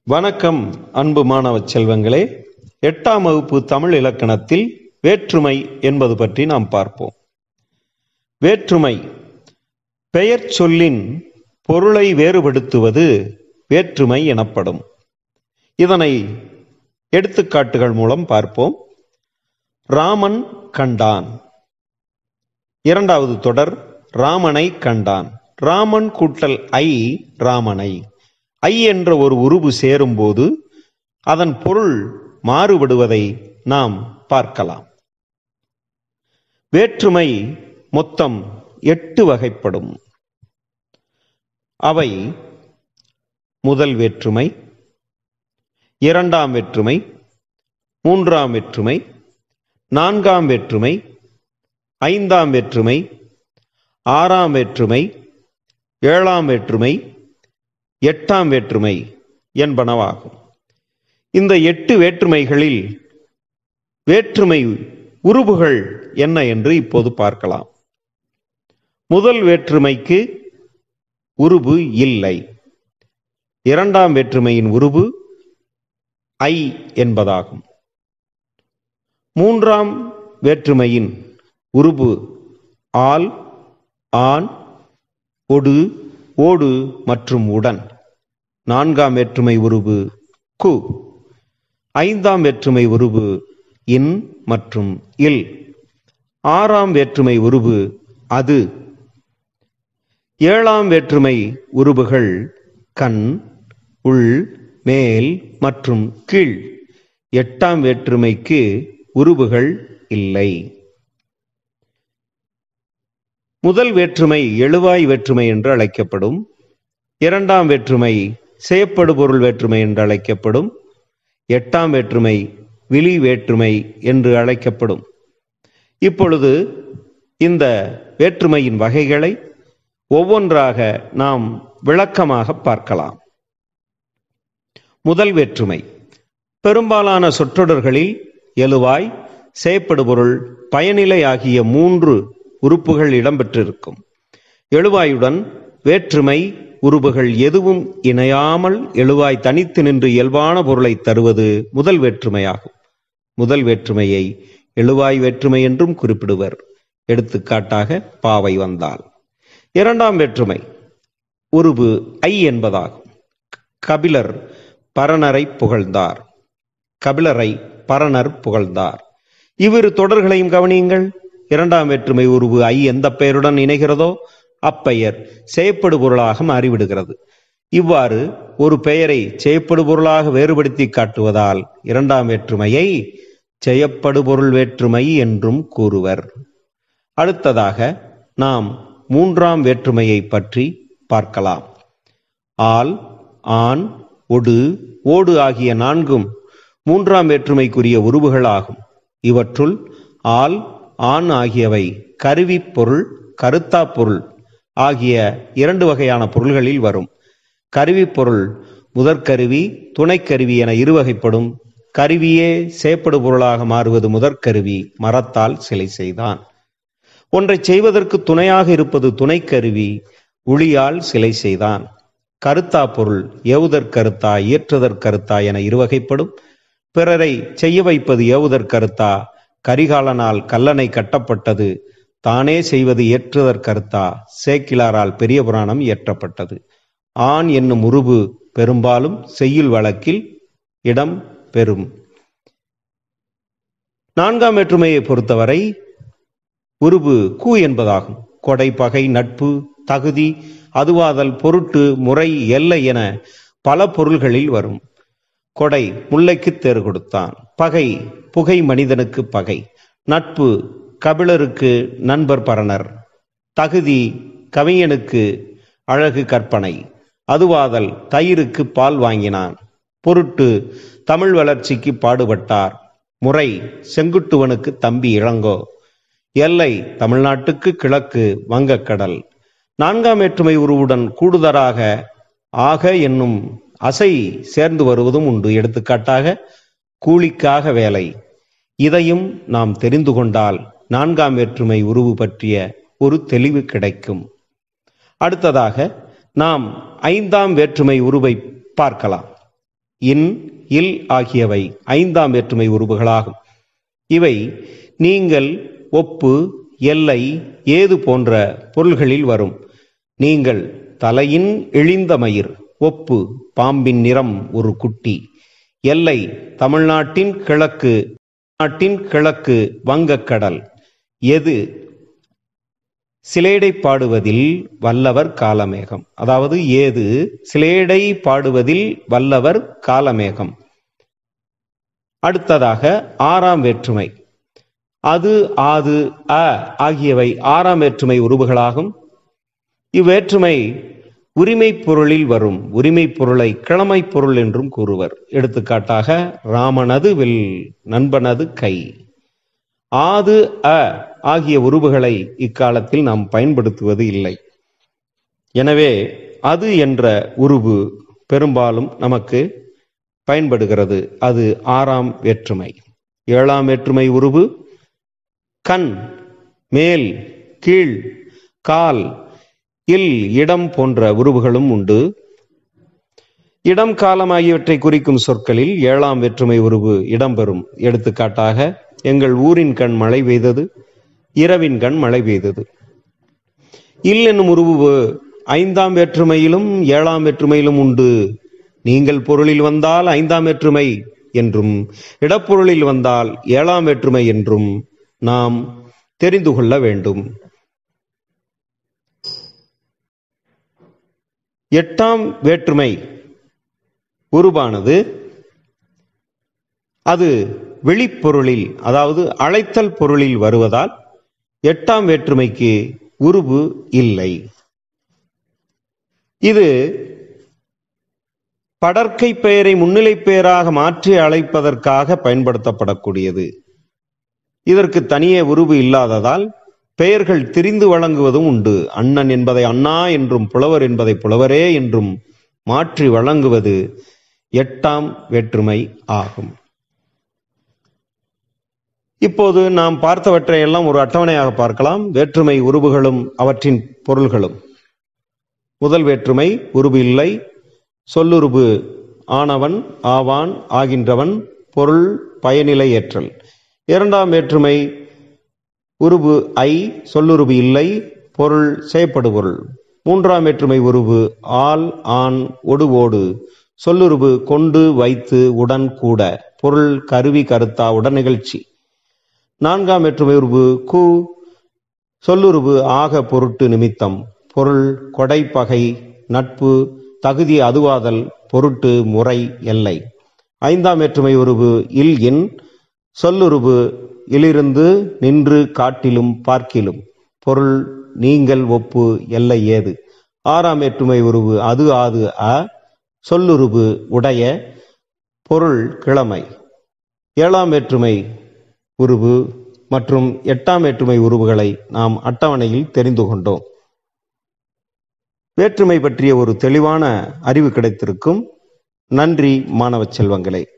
வணக்கம் அன்பு மாணவ செல்வங்களே எட்டாம் வகுப்பு தமிழ் இலக்கணத்தில் வேற்றுமை என்பது பற்றி நாம் பார்ப்போம் வேற்றுமை பெயர் சொல்லின் பொருளை வேறுபடுத்துவது வேற்றுமை எனப்படும் இதனை எடுத்துக்காட்டுகள் மூலம் பார்ப்போம் ராமன் கண்டான் இரண்டாவது தொடர் ராமனை கண்டான் ராமன் கூட்டல் ஐ ராமனை ஐ என்ற ஒரு உருவு சேரும்போது அதன் பொருள் மாறுபடுவதை நாம் பார்க்கலாம் வேற்றுமை மொத்தம் எட்டு வகைப்படும் அவை முதல் வேற்றுமை இரண்டாம் வேற்றுமை மூன்றாம் வேற்றுமை நான்காம் வேற்றுமை ஐந்தாம் வேற்றுமை ஆறாம் வேற்றுமை ஏழாம் வேற்றுமை எட்டாம் வேற்றுமை என்பனவாகும் இந்த எட்டு வேற்றுமைகளில் வேற்றுமை உருபுகள் என்ன என்று இப்போது பார்க்கலாம் முதல் வேற்றுமைக்கு உருபு இல்லை இரண்டாம் வேற்றுமையின் உருபு ஐ என்பதாகும் மூன்றாம் வேற்றுமையின் உருபு ஆல் ஆண் ஒடு ஓடு மற்றும் உடன் நான்காம் வேற்றுமை உருவு கு ஐந்தாம் வேற்றுமை உருவு இன் மற்றும் இல் ஆறாம் வேற்றுமை உருவு அது ஏழாம் வேற்றுமை உருவுகள் கண் உள் மேல் மற்றும் கீழ் எட்டாம் வேற்றுமைக்கு உருவுகள் இல்லை முதல் வேற்றுமை எழுவாய் வேற்றுமை என்று அழைக்கப்படும் இரண்டாம் வேற்றுமை செயப்படுபொருள் வேற்றுமை என்று அழைக்கப்படும் எட்டாம் வேற்றுமை விழி வேற்றுமை என்று அழைக்கப்படும் இப்பொழுது இந்த வேற்றுமையின் வகைகளை ஒவ்வொன்றாக நாம் விளக்கமாக பார்க்கலாம் முதல் வேற்றுமை பெரும்பாலான சொற்றொடர்களில் எழுவாய் செயப்படுபொருள் பயனிலை ஆகிய மூன்று உறுப்புகள் இடம்பெற்றிருக்கும் எழுவாயுடன் வேற்றுமை உருபுகள் எதுவும் இணையாமல் எழுவாய் தனித்து நின்று இயல்பான பொருளை தருவது முதல் வேற்றுமையாகும் முதல் வேற்றுமையை எழுவாய் வேற்றுமை என்றும் குறிப்பிடுவர் எடுத்துக்காட்டாக பாவை வந்தால் இரண்டாம் வேற்றுமை உருபு ஐ என்பதாகும் கபிலர் பரணரை புகழ்ந்தார் கபிலரை பரணர் புகழ்ந்தார் இவ்விரு தொடர்களையும் கவனியுங்கள் இரண்டாம் வேற்றுமை உருவு ஐ எந்த பெயருடன் இணைகிறதோ அப்பெயர் செயப்படு பொருளாக மாறிவிடுகிறது இவ்வாறு ஒரு பெயரை செயப்படு பொருளாக வேறுபடுத்தி காட்டுவதால் இரண்டாம் வேற்றுமையை செயப்படு பொருள் வேற்றுமை என்றும் கூறுவர் அடுத்ததாக நாம் மூன்றாம் வேற்றுமையை பற்றி பார்க்கலாம் ஆல் ஆண் ஒடு ஓடு ஆகிய நான்கும் மூன்றாம் வேற்றுமைக்குரிய உருவுகள் ஆகும் இவற்றுள் ஆல் ஆண் ஆகியவை கருவி பொருள் கருத்தா பொருள் ஆகிய இரண்டு வகையான பொருள்களில் வரும் கருவி பொருள் முதற்கருவி துணைக்கருவி என இருவகைப்படும் கருவியே சேப்படு பொருளாக மாறுவது முதற்கருவி மரத்தால் சிலை செய்தான் ஒன்றை செய்வதற்கு துணையாக இருப்பது துணைக்கருவி உளியால் சிலை செய்தான் கருத்தா பொருள் ஏவுதற் கருத்தா இயற்றுதற் கருத்தா என இருவகைப்படும் பிறரை செய்ய வைப்பது ஏவுதற் கருத்தா கரிகாலனால் கல்லணை கட்டப்பட்டது தானே செய்வது ஏற்றுதற் கருத்தா சேக்கிலாரால் பெரிய புராணம் இயற்றப்பட்டது ஆண் என்னும் உருவு பெரும்பாலும் செய்யுள் வழக்கில் இடம் பெறும் நான்காம் வேற்றுமையை பொறுத்தவரை உருவு கூ என்பதாகும் கொடை பகை நட்பு தகுதி அதுவாதல் பொருட்டு முறை எல்லை என பல பொருள்களில் வரும் கொடை முல்லைக்கு தேர் கொடுத்தான் பகை புகை மனிதனுக்கு பகை நட்பு கபிலருக்கு நண்பர் பரணர் தகுதி கவிஞனுக்கு அழகு கற்பனை அதுவாதல் தயிருக்கு பால் வாங்கினான் பொருட்டு தமிழ் வளர்ச்சிக்கு பாடுபட்டார் முறை செங்குட்டுவனுக்கு தம்பி இளங்கோ எல்லை தமிழ்நாட்டுக்கு கிழக்கு வங்கக்கடல் நான்காம் வேற்றுமை உருவுடன் கூடுதலாக ஆக என்னும் அசை சேர்ந்து வருவதும் உண்டு எடுத்துக்காட்டாக கூலிக்காக வேலை இதையும் நாம் தெரிந்து கொண்டால் நான்காம் வேற்றுமை உருவு பற்றிய ஒரு தெளிவு கிடைக்கும் அடுத்ததாக நாம் ஐந்தாம் வேற்றுமை உருவை பார்க்கலாம் இன் இல் ஆகியவை ஐந்தாம் வேற்றுமை உருபுகளாகும் இவை நீங்கள் ஒப்பு எல்லை ஏது போன்ற பொருள்களில் வரும் நீங்கள் தலையின் இழிந்த மயிர் ஒப்பு பாம்பின் நிறம் ஒரு குட்டி எல்லை தமிழ்நாட்டின் கிழக்கு நாட்டின் கிழக்கு வங்கக்கடல் எது சிலேடை பாடுவதில் வல்லவர் காலமேகம் அதாவது ஏது சிலேடை பாடுவதில் வல்லவர் காலமேகம் அடுத்ததாக ஆறாம் வேற்றுமை அது ஆது அ ஆகியவை ஆறாம் வேற்றுமை உருவுகளாகும் இவ்வேற்றுமை உரிமை பொருளில் வரும் உரிமை பொருளை கிழமை பொருள் என்றும் கூறுவர் எடுத்துக்காட்டாக ராமனது வில் நண்பனது கை ஆது அ ஆகிய உருவுகளை இக்காலத்தில் நாம் பயன்படுத்துவது இல்லை எனவே அது என்ற உருவு பெரும்பாலும் நமக்கு பயன்படுகிறது அது ஆறாம் வேற்றுமை ஏழாம் வேற்றுமை உருவு கண் மேல் கீழ் கால் இல் இடம் போன்ற உருவுகளும் உண்டு இடம் காலம் ஆகியவற்றை குறிக்கும் சொற்களில் ஏழாம் வேற்றுமை உருவு இடம்பெறும் எடுத்துக்காட்டாக எங்கள் ஊரின் கண் மழை பெய்தது இரவின் கண் மழை பெய்தது இல் என்னும் உருவு ஐந்தாம் வேற்றுமையிலும் ஏழாம் வேற்றுமையிலும் உண்டு நீங்கள் பொருளில் வந்தால் ஐந்தாம் வேற்றுமை என்றும் இடப்பொருளில் வந்தால் ஏழாம் வேற்றுமை என்றும் நாம் தெரிந்து கொள்ள வேண்டும் எட்டாம் வேற்றுமை உருவானது அது வெளிப்பொருளில் அதாவது அழைத்தல் பொருளில் வருவதால் எட்டாம் வேற்றுமைக்கு உருவு இல்லை இது படற்கை பெயரை முன்னிலை பெயராக மாற்றி அழைப்பதற்காக பயன்படுத்தப்படக்கூடியது இதற்கு தனியே உருவு இல்லாததால் பெயர்கள் திரிந்து வழங்குவதும் உண்டு அண்ணன் என்பதை அண்ணா என்றும் புலவர் என்பதை புலவரே என்றும் மாற்றி வழங்குவது எட்டாம் வேற்றுமை ஆகும் இப்போது நாம் பார்த்தவற்றை எல்லாம் ஒரு அட்டவணையாக பார்க்கலாம் வேற்றுமை உருவுகளும் அவற்றின் பொருள்களும் முதல் வேற்றுமை உருவு இல்லை சொல்லுருவு ஆனவன் ஆவான் ஆகின்றவன் பொருள் பயனிலை ஏற்றல் இரண்டாம் வேற்றுமை உருவு ஐ சொல்லுருவு இல்லை பொருள் செயப்படுபொருள் மூன்றாம் வேற்றுமை உருவு ஆல் ஆண் ஒடுவோடு சொல்லுருவு கொண்டு வைத்து உடன் கூட பொருள் கருவி கருத்தா உடன் நிகழ்ச்சி நான்காம் வேற்றுமை உருவு கு சொல்லுருவு ஆக பொருட்டு நிமித்தம் பொருள் கொடைப்பகை நட்பு தகுதி அதுவாதல் பொருட்டு முறை எல்லை ஐந்தாம் வேற்றுமை உருவு இல் இன் சொல்லுருவு இலிருந்து நின்று காட்டிலும் பார்க்கிலும் பொருள் நீங்கள் ஒப்பு எல்லை ஏது ஆறாம் வேற்றுமை உருவு அது ஆது அ சொல்லுருவு உடைய பொருள் கிழமை ஏழாம் வேற்றுமை உருவு மற்றும் எட்டாம் வேற்றுமை உருவுகளை நாம் அட்டவணையில் தெரிந்து கொண்டோம் வேற்றுமை பற்றிய ஒரு தெளிவான அறிவு கிடைத்திருக்கும் நன்றி மாணவ செல்வங்களே